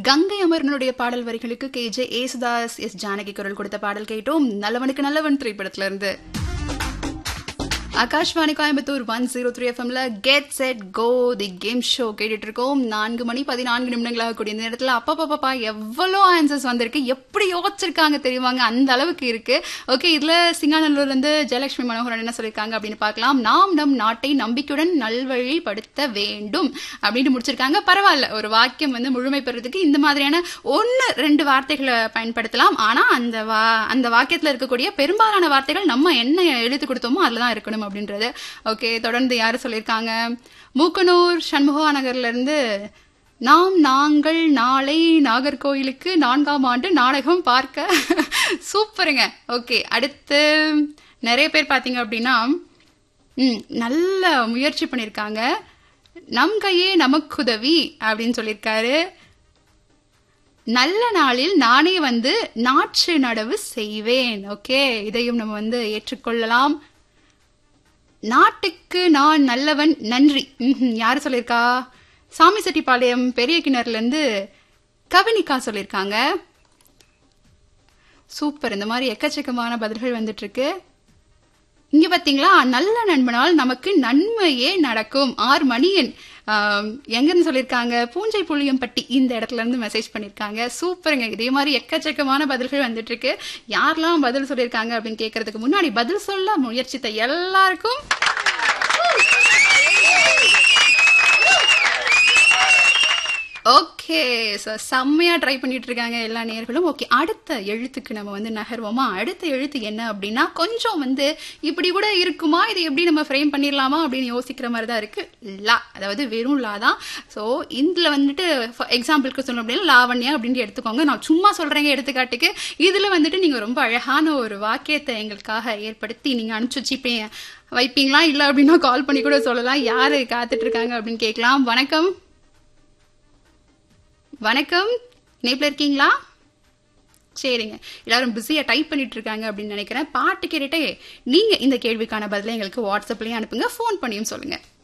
கங்கை அமரனுடைய பாடல் வரிகளுக்கு K J Yesudas S Janaki குரல் கொடுத்த பாடல் கேட்டோம் நல்லவனுக்கு நல்லவன் திரைப்படத்துல இருந்து Akashvani Coimbatore one zero three எஃப்எம்ல get set go the game show கேட்டுட்டு இருக்கோம் நான்கு மணி பதினான்கு நிமிடங்களாக கூடிய இந்த நேரத்தில் அப்பப்பா எவ்வளோ ஆன்சர்ஸ் வந்திருக்கு எப்படி யோசிச்சிருக்காங்க தெரியுமாங்க அந்த அளவுக்கு இருக்கு ஓகே இதுல சிங்காநல்லூர்ல இருந்து ஜெயலட்சுமி மனோகரன் என்ன சொல்லியிருக்காங்க அப்படின்னு பார்க்கலாம் நாம் நம் நாட்டை நம்பிக்கையுடன் நல்வழிப்படுத்த வேண்டும் அப்படின்னு முடிச்சிருக்காங்க பரவாயில்ல ஒரு வாக்கியம் வந்து முழுமை பெறதுக்கு இந்த மாதிரியான ஒன்னு ரெண்டு வார்த்தைகளை பயன்படுத்தலாம் ஆனா அந்த வா அந்த வாக்கியத்துல இருக்கக்கூடிய பெரும்பாலான வார்த்தைகள் நம்ம என்ன எழுதி கொடுத்தோமோ அதுல தான் இருக்கணும் அப்படின்றது ஓகே தொடர்ந்து யாரு சொல்லியிருக்காங்க மூக்கனூர் சண்முகா நகர்ல இருந்து நாம் நாங்கள் நாளை நாகர்கோயிலுக்கு நான்காம் ஆண்டு நாடகம் பார்க்க சூப்பருங்க ஓகே அடுத்து நிறைய பேர் பாத்தீங்க அப்படின்னா ம் நல்ல முயற்சி பண்ணியிருக்காங்க நம் கையே நமக்குதவி அப்படின்னு சொல்லியிருக்காரு நல்ல நாளில் நானே வந்து நாற்று நடவு செய்வேன் ஓகே இதையும் நம்ம வந்து ஏற்றுக்கொள்ளலாம் நாட்டுக்கு நான் நல்லவன் நன்றி ம்ஹும். யாரு சொல்லியிருக்கா சாமி செட்டிப்பாளையம் பெரிய கிணறுல இருந்து கவினிகா சொல்லியிருக்காங்க சூப்பர் இந்த மாதிரி எக்கச்சக்கமான பதில்கள் வந்துட்டு இருக்கு இங்க பாத்தீங்களா நல்ல நண்பனால் நமக்கு நன்மையே நடக்கும் ஆர் மணியன் ஆம், எங்கன்னு சொல்லியிருக்காங்க பூஞ்சை புளியம்பட்டி இந்த இடத்துல இருந்து மெசேஜ் பண்ணிருக்காங்க சூப்பருங்க இதே மாதிரி எக்கச்சக்கமான பதில்கள் வந்துட்டு இருக்கு யாரெல்லாம் பதில் சொல்லியிருக்காங்க அப்படின்னு கேட்கறதுக்கு முன்னாடி பதில் சொல்ல முயற்சித்த எல்லாருக்கும் ஓகே ஸோ செம்மையா ட்ரை பண்ணிட்டு இருக்காங்க எல்லா நேர்களும் ஓகே அடுத்த எழுத்துக்கு நம்ம வந்து நகர்வோமா அடுத்த எழுத்து என்ன அப்படின்னா கொஞ்சம் வந்து இப்படி கூட இருக்குமா இது எப்படி நம்ம ஃப்ரேம் பண்ணிடலாமா அப்படின்னு யோசிக்கிற மாதிரி தான் இருக்கு லா அதாவது வெறும் லா தான் ஸோ இதில் வந்துட்டு எக்ஸாம்பிளுக்கு சொல்லணும் அப்படின்னா லாவண்யா அப்படின்னு எடுத்துக்கோங்க நான் சும்மா சொல்றேங்க எடுத்துக்காட்டுக்கு இதுல வந்துட்டு நீங்க ரொம்ப அழகான ஒரு வாக்கியத்தை எங்களுக்காக ஏற்படுத்தி நீங்க அனுப்பிச்சு வச்சுப்பீங்க வைப்பீங்களா இல்லை அப்படின்னா கால் பண்ணி கூட சொல்லலாம் யாரு காத்துட்டு இருக்காங்க அப்படின்னு கேட்கலாம் வணக்கம் வணக்கம் நேப்ல இருக்கீங்களா சரிங்க எல்லாரும் பிஸியா டைப் பண்ணிட்டு இருக்காங்க அப்படின்னு நினைக்கிறேன் பாட்டு கேட்டுட்டே நீங்க இந்த கேள்விக்கான பதிலை எங்களுக்கு வாட்ஸ்அப்லயும் அனுப்புங்க ஃபோன் பண்ணியும் சொல்லுங்க